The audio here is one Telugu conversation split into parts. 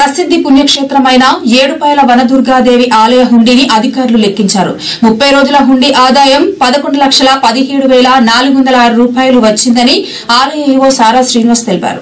ప్రసిద్ది పుణ్యక్షేత్రమైన ఏడుపాయల వనదుర్గాదేవి ఆలయ హుండీని అధికారులు లెక్కించారు ముప్పై రోజుల హుండీ ఆదాయం పదకొండు లక్షల పదిహేడు వేల నాలుగు వందల ఆరు రూపాయలు వచ్చిందని ఆలయ ఈవో సారా శ్రీనివాస్ తెలిపారు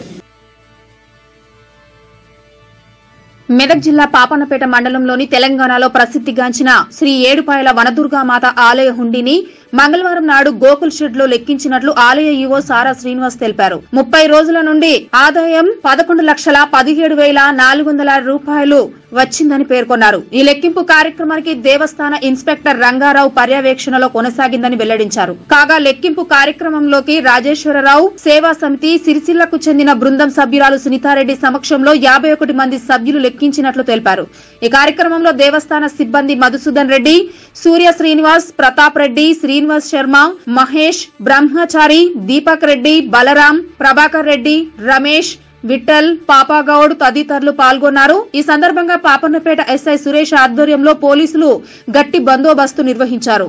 మెదక్ జిల్లా పాపన్నపేట మండలంలోని తెలంగాణలో ప్రసిద్ధిగాంచిన శ్రీ ఏడుపాయల వనదుర్గామాత ఆలయ హుండీని మంగళవారం నాడు గోకుల్ షెడ్ లో లెక్కించినట్లు ఆలయ ఈవో సారా శ్రీనివాస్ తెలిపారు ముప్పై రోజుల నుండి ఆదాయం పదకొండు లక్షల పదిహేడు వేల నాలుగు వందల రూపాయలు వచ్చిందని పేర్కొన్నారు ఈ లెక్కింపు కార్యక్రమానికి దేవస్థాన ఇన్స్పెక్టర్ రంగారావు పర్యవేక్షణలో కొనసాగిందని వెల్లడించారు కాగా లెక్కింపు కార్యక్రమంలోకి రాజేశ్వరరావు సేవా సమితి సిరిసిల్లకు చెందిన బృందం సభ్యురాలు సునీతారెడ్డి సమక్షంలో యాభై ఒకటి మంది సభ్యులు లెక్కించినట్లు తెలిపారు ఈ కార్యక్రమంలో దేవస్థాన సిబ్బంది మధుసూదన్ రెడ్డి సూర్య శ్రీనివాస్ ప్రతాప్ రెడ్డి శ్రీనివాస్ శర్మ మహేష్ బ్రహ్మచారి దీపక్ రెడ్డి బలరాం ప్రభాకర్ రెడ్డి రమేష్ విఠల్ పాపాగౌడ్ తదితరులు పాల్గొన్నారు ఈ సందర్భంగా పాపన్నపేట ఎస్ఐ సురేష్ ఆధ్వర్యంలో పోలీసులు గట్టి బందోబస్తు నిర్వహించారు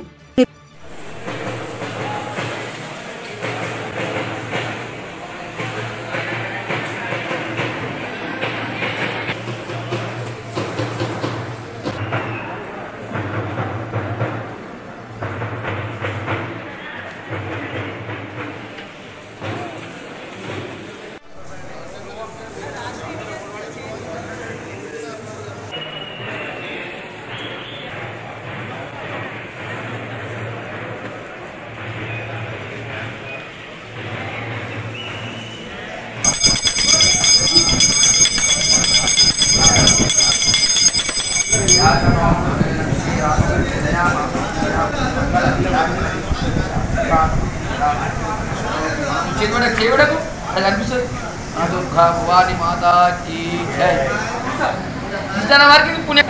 చిన్నవాడ చేయడకు అది అనిపిస్తుంది ఆ దుర్గా భవాని మాతాకి జై ఇతర వారికి ఇది పుణ్య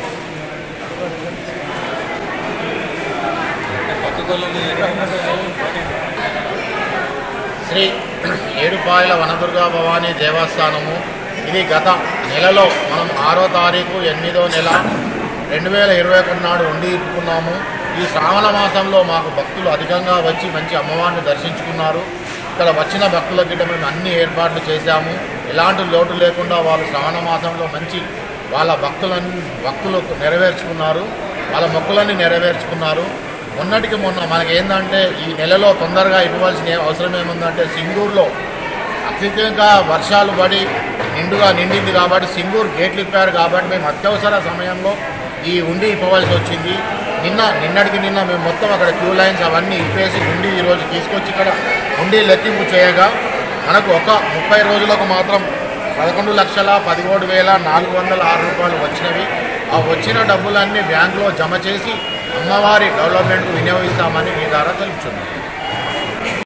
శ్రీ ఏడుపాయల వనదుర్గా భవానీ దేవస్థానము ఇది గత నెలలో మనం ఆరో తారీఖు ఎనిమిదో నెల రెండు వేల ఇరవై ఒకటి నాడు ఉండి ఇప్పుకున్నాము ఈ శ్రావణ మాసంలో మాకు భక్తులు అధికంగా వచ్చి మంచి అమ్మవారిని దర్శించుకున్నారు ఇక్కడ వచ్చిన భక్తుల గిట్ట మేము అన్ని ఏర్పాట్లు చేశాము ఎలాంటి లోటు లేకుండా వాళ్ళు శ్రావణ మాసంలో మంచి వాళ్ళ భక్తులని భక్తులు నెరవేర్చుకున్నారు వాళ్ళ మొక్కులన్నీ నెరవేర్చుకున్నారు మొన్నటికి మొన్న మనకి ఏంటంటే ఈ నెలలో తొందరగా ఇవ్వవలసిన అవసరం ఏముందంటే సింగూరులో అత్యధికంగా వర్షాలు పడి నిండుగా నిండింది కాబట్టి సింగూరు గేట్లు ఇప్పారు కాబట్టి మేము అత్యవసర సమయంలో ఈ ఉండి ఇప్పవలసి వచ్చింది నిన్న నిన్నటికి నిన్న మేము మొత్తం అక్కడ క్యూ లైన్స్ అవన్నీ ఇప్పేసి ఉండి ఈరోజు తీసుకొచ్చి ఇక్కడ ఉండి లెక్కింపు చేయగా మనకు ఒక ముప్పై రోజులకు మాత్రం పదకొండు లక్షల పదిహేడు వేల నాలుగు వందల ఆరు రూపాయలు వచ్చినవి ఆ వచ్చిన డబ్బులన్నీ బ్యాంకులో జమ చేసి అమ్మవారి డెవలప్మెంట్కు వినియోగిస్తామని మీ ద్వారా తెలుపుతున్నాం